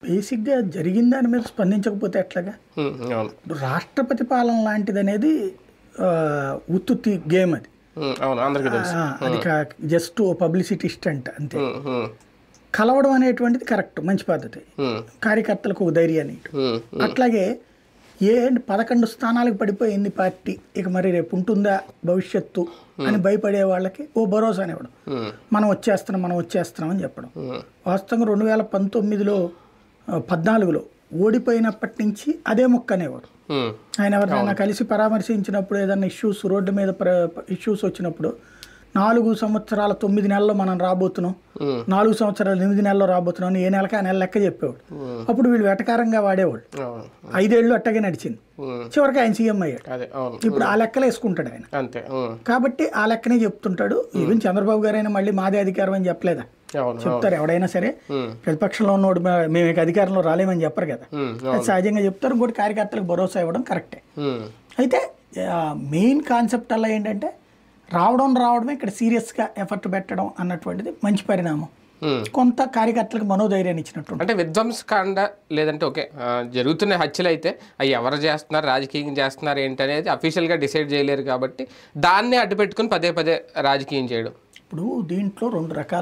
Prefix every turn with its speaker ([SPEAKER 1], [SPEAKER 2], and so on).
[SPEAKER 1] బేసిక్గా జరిగిన దాని మీద స్పందించకపోతే ఎట్లాగా
[SPEAKER 2] ఉమ్, అవును
[SPEAKER 1] ఇప్పుడు రాష్ట్రపతి పాలన లాంటిది అనేది ఆ, ఉత్తుత్తి గేమ్ అది
[SPEAKER 2] ఉమ్, అవును అందరికీ తెలుసు
[SPEAKER 1] ఆ, అది జస్ట్ ఓ పబ్లిసిటీ స్టంట్ అంతే
[SPEAKER 2] ఉమ్, ఉమ్,
[SPEAKER 1] కలవడం అనేటువంటిది కరెక్ట్ మంచి పద్ధతి
[SPEAKER 2] ఉమ్,
[SPEAKER 1] కార్యకర్తలకు ఒక ధైర్యాన్ని ఇవ్వడం.
[SPEAKER 2] ఉమ్,
[SPEAKER 1] అట్లాగే ఏ పదకొండు స్థానాలకు పడిపోయింది పార్టీ ఇక మరి రేపు ఉంటుందా భవిష్యత్తు అని భయపడే వాళ్ళకి ఓ భరోసాని ఇవ్వడం
[SPEAKER 2] ఉమ్,
[SPEAKER 1] మనం వచ్చేస్తున్నాం మనం వచ్చేస్తున్నాం అని చెప్పడం
[SPEAKER 2] ఉమ్,
[SPEAKER 1] వాస్తవంగా రెండు వేల పంతొమ్మిదిలో ఆ, పద్నాలుగులో ఓడిపోయినప్పటి నుంచి అదే మొక్క అనేవాడు
[SPEAKER 2] ఉమ్,
[SPEAKER 1] ఆయన ఎవరినైనా కలిసి పరామర్శించినప్పుడు ఏదైనా ఇష్యూస్ రోడ్డు మీద ఇష్యూస్ వచ్చినప్పుడు నాలుగు సంవత్సరాల తొమ్మిది నెలల్లో మనం రాబోతున్నాం
[SPEAKER 2] ఉమ్,
[SPEAKER 1] నాలుగు సంవత్సరాల ఎనిమిది నెలల్లో రాబోతున్నాం అని ఏ నెలకి ఆ నెల లెక్క చెప్పేవాడు
[SPEAKER 2] ఉమ్,
[SPEAKER 1] అప్పుడు వీళ్ళు వెటకారంగా వాడేవాళ్ళు
[SPEAKER 2] అవును
[SPEAKER 1] ఐదేళ్ళు అట్టగే నడిచింది
[SPEAKER 2] ఉమ్,
[SPEAKER 1] చివరికి ఆయన సీఎం అయ్యాడు
[SPEAKER 2] అదే అవును
[SPEAKER 1] ఇప్పుడు ఆ లెక్కలు వేసుకుంటాడు ఆయన
[SPEAKER 2] అంతే ఉమ్,
[SPEAKER 1] కాబట్టి ఆ లెక్కనే చెప్తుంటాడు ఈవెన్ చంద్రబాబు గారైనా మళ్ళీ మాదే అధికారం అని చెప్పలేదా
[SPEAKER 2] అవును అవును
[SPEAKER 1] చెప్తారు ఎవడైనా సరే
[SPEAKER 2] ఉమ్,
[SPEAKER 1] ప్రతిపక్షంలో ఉన్నోడు "మే- మేము ఇక అధికారంలో రాలేమని చెప్పరు కదా
[SPEAKER 2] ఉమ్,
[SPEAKER 1] అది సహజంగా చెప్తారు ఇంకోటి కార్యకర్తలకు భరోసా ఇవ్వడం కరెక్టే
[SPEAKER 2] ఉమ్,
[SPEAKER 1] అయితే మెయిన్ కాన్సెప్ట్ అలా ఏంటంటే రావడం రావడమే ఇక్కడ సీరియస్గా ఎఫర్ట్ పెట్టడం అన్నటువంటిది మంచి పరిణామం
[SPEAKER 2] ఉమ్.
[SPEAKER 1] కొంత కార్యకర్తలకు మనోధైర్యాన్ని ఇచ్చినట్టు
[SPEAKER 2] అంటే విధ్వంసకాండ లేదంటే ఓకే ఆ, జరుగుతున్న హత్యలు అయితే అవి ఎవరు చేస్తున్నారు రాజకీయం చేస్తున్నారు ఏంటనేది అఫీషియల్గా డిసైడ్ చేయలేరు కాబట్టి దాన్నే అడ్డు పెట్టుకుని పదే పదే రాజకీయం చేయడం
[SPEAKER 1] ఇప్పుడు దీంట్లో రెండు రకాల